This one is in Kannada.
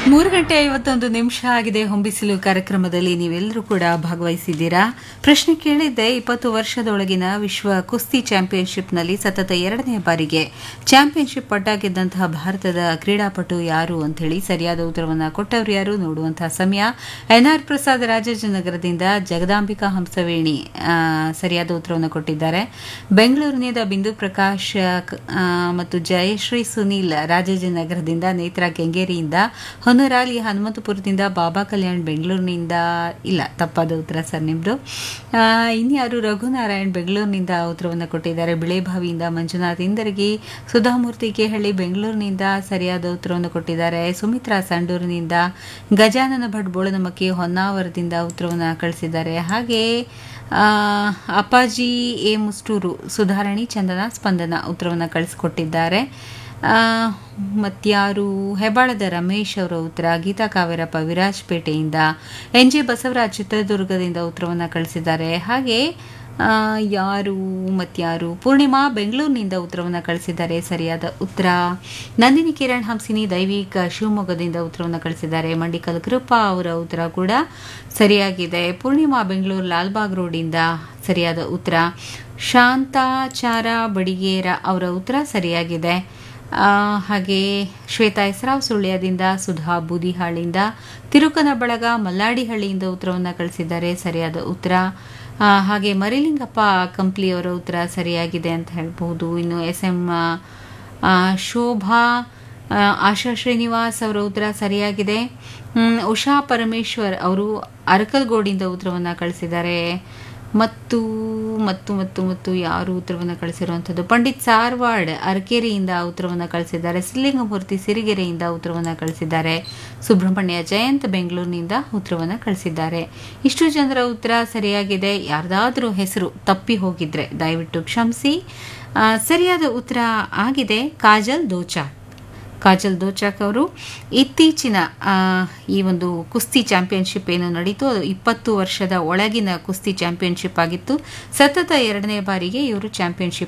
ಮೂರು ಗಂಟೆ ಐವತ್ತೊಂದು ನಿಮಿಷ ಆಗಿದೆ ಹೊಂಬಿಸಿಲು ಕಾರ್ಯಕ್ರಮದಲ್ಲಿ ನೀವೆಲ್ಲರೂ ಕೂಡ ಭಾಗವಹಿಸಿದ್ದೀರಾ ಪ್ರಶ್ನೆ ಕೇಳಿದ್ದೆ ಇಪ್ಪತ್ತು ವರ್ಷದೊಳಗಿನ ವಿಶ್ವ ಕುಸ್ತಿ ಚಾಂಪಿಯನ್ಶಿಪ್ನಲ್ಲಿ ಸತತ ಎರಡನೇ ಬಾರಿಗೆ ಚಾಂಪಿಯನ್ಶಿಪ್ ಪಟ್ಟ ಗೆದ್ದಂತಹ ಭಾರತದ ಕ್ರೀಡಾಪಟು ಯಾರು ಅಂತ ಹೇಳಿ ಸರಿಯಾದ ಉತ್ತರವನ್ನು ಕೊಟ್ಟವರು ಯಾರು ನೋಡುವಂತಹ ಸಮಯ ಎನ್ಆರ್ ಪ್ರಸಾದ್ ರಾಜಾಜಿನಗರದಿಂದ ಜಗದಾಂಬಿಕಾ ಹಂಸವೇಣಿ ಆ, ಸರಿಯಾದ ಉತ್ತರವನ್ನು ಕೊಟ್ಟಿದ್ದಾರೆ ಬೆಂಗಳೂರಿನಿಂದ ಬಿಂದು ಪ್ರಕಾಶ್ ಆ, ಮತ್ತು ಜಯಶ್ರೀ ಸುನೀಲ್ ರಾಜಾಜಿನಗರದಿಂದ ನೇತ್ರಾ ಕೆಂಗೇರಿಯಿಂದ ಹೊನ್ನರಾಲಿ ಹನುಮಂತಪುರದಿಂದ ಬಾಬಾ ಕಲ್ಯಾಣ್ ಬೆಂಗಳೂರಿನಿಂದ ಇಲ್ಲ ತಪ್ಪಾದ ಉತ್ತರ ಸರ್ ನಿಮ್ಮದು ಇನ್ಯಾರು ರಘುನಾರಾಯಣ್ ಬೆಂಗಳೂರಿನಿಂದ ಉತ್ತರವನ್ನು ಕೊಟ್ಟಿದ್ದಾರೆ ಬಿಳೆಬಾವಿಯಿಂದ ಮಂಜುನಾಥ್ ಇಂದರ್ಗಿ ಸುಧಾಮೂರ್ತಿ ಕೇಹಳ್ಳಿ ಬೆಂಗಳೂರಿನಿಂದ ಸರಿಯಾದ ಉತ್ತರವನ್ನು ಕೊಟ್ಟಿದ್ದಾರೆ ಸುಮಿತ್ರಾ ಸಂಡೂರಿನಿಂದ ಗಜಾನನ ಭಟ್ ಬೋಳನಮಕ್ಕಿ ಹೊನ್ನಾವರದಿಂದ ಉತ್ತರವನ್ನು ಕಳಿಸಿದ್ದಾರೆ ಹಾಗೆ ಆ, ಅಪ್ಪಾಜಿ ಎ ಮುಸ್ಟೂರು ಸುಧಾರಣಿ ಚಂದನ ಸ್ಪಂದನ ಉತ್ತರವನ್ನು ಕಳಿಸ್ಕೊಟ್ಟಿದ್ದಾರೆ ಆ, ಮತ್ಯಾರು ಹೆಬ್ಬಾಳದ ರಮೇಶ್ ಅವರ ಉತ್ತರ ಗೀತಾ ಕಾವೇರಪ್ಪ ವಿರಾಜಪೇಟೆಯಿಂದ ಎನ್ ಜೆ ಬಸವರಾಜ್ ಚಿತ್ರದುರ್ಗದಿಂದ ಉತ್ತರವನ್ನು ಕಳಿಸಿದ್ದಾರೆ ಹಾಗೆ ಆ, ಯಾರು ಮತ್ಯಾರು ಪೂರ್ಣಿಮಾ ಬೆಂಗಳೂರಿನಿಂದ ಉತ್ತರವನ್ನು ಕಳಿಸಿದ್ದಾರೆ ಸರಿಯಾದ ಉತ್ತರ ನಂದಿನಿ ಕಿರಣ್ ಹಂಸಿನಿ ದೈವಿಕ ಶಿವಮೊಗ್ಗದಿಂದ ಉತ್ತರವನ್ನು ಕಳಿಸಿದ್ದಾರೆ ಮಂಡಿಕಲ್ ಕೃಪಾ ಅವರ ಉತ್ತರ ಕೂಡ ಸರಿಯಾಗಿದೆ ಪೂರ್ಣಿಮಾ ಬೆಂಗಳೂರು ಲಾಲ್ಬಾಗ್ ರೋಡಿಂದ ಸರಿಯಾದ ಉತ್ತರ ಶಾಂತಾಚಾರ ಬಡಿಗೇರ ಅವರ ಉತ್ತರ ಸರಿಯಾಗಿದೆ ಆ, ಹಾಗೆ ಶ್ವೇತಾ ಹೆಸರಾವ್ ಸುಳ್ಯದಿಂದ ಸುಧಾ ಬೂದಿಹಾಳಿಂದ ತಿರುಕನ ಬಳಗ ಮಲ್ಲಾಡಿಹಳ್ಳಿಯಿಂದ ಉತ್ತರವನ್ನು ಕಳಿಸಿದ್ದಾರೆ ಸರಿಯಾದ ಉತ್ತರ ಆ, ಹಾಗೆ ಮರಿಲಿಂಗಪ್ಪ ಕಂಪ್ಲಿ ಅವರ ಉತ್ತರ ಸರಿಯಾಗಿದೆ ಅಂತ ಹೇಳ್ಬಹುದು ಇನ್ನು ಎಸ್ ಎಂ ಶೋಭಾ ಆ, ಆಶಾ ಶ್ರೀನಿವಾಸ್ ಅವರ ಉತ್ತರ ಸರಿಯಾಗಿದೆ ಹ್ಮ್, ಉಷಾ ಪರಮೇಶ್ವರ್ ಅವರು ಅರಕಲ್ಗೋಡಿಂದ ಉತ್ತರವನ್ನು ಕಳಿಸಿದ್ದಾರೆ ಮತ್ತು ಮತ್ತು ಮತ್ತು ಮತ್ತು ಯಾರು ಉತ್ತರವನ್ನು ಕಳಿಸಿರುವಂಥದ್ದು ಪಂಡಿತ್ ಸಾರ್ವಾಡ್ ಅರಕೇರಿಯಿಂದ ಉತ್ತರವನ್ನು ಕಳಿಸಿದ್ದಾರೆ ಸಿಲ್ಲಿಂಗಮೂರ್ತಿ ಸಿರಿಗೆರೆಯಿಂದ ಉತ್ತರವನ್ನು ಕಳಿಸಿದ್ದಾರೆ ಸುಬ್ರಹ್ಮಣ್ಯ ಜಯಂತ್ ಬೆಂಗಳೂರಿನಿಂದ ಉತ್ತರವನ್ನು ಕಳಿಸಿದ್ದಾರೆ ಇಷ್ಟು ಜನರ ಉತ್ತರ ಸರಿಯಾಗಿದೆ ಯಾರ್ದಾದ್ರೂ ಹೆಸರು ತಪ್ಪಿ ಹೋಗಿದ್ರೆ ದಯವಿಟ್ಟು ಕ್ಷಮಿಸಿ ಆ, ಸರಿಯಾದ ಉತ್ತರ ಆಗಿದೆ ಕಾಜಲ್ ದೋಚಾ ಕಾಜಲ್ ದೋಚಾಕ್ ಅವರು ಇತ್ತೀಚಿನ ಆ, ಈ ಒಂದು ಕುಸ್ತಿ ಚಾಂಪಿಯನ್ಶಿಪ್ ಏನು ನಡೀತು ಅದು ಇಪ್ಪತ್ತು ವರ್ಷದ ಒಳಗಿನ ಕುಸ್ತಿ ಚಾಂಪಿಯನ್ಶಿಪ್ ಆಗಿತ್ತು ಸತತ ಎರಡನೇ ಬಾರಿಗೆ ಇವರು ಚಾಂಪಿಯನ್ಶಿಪ್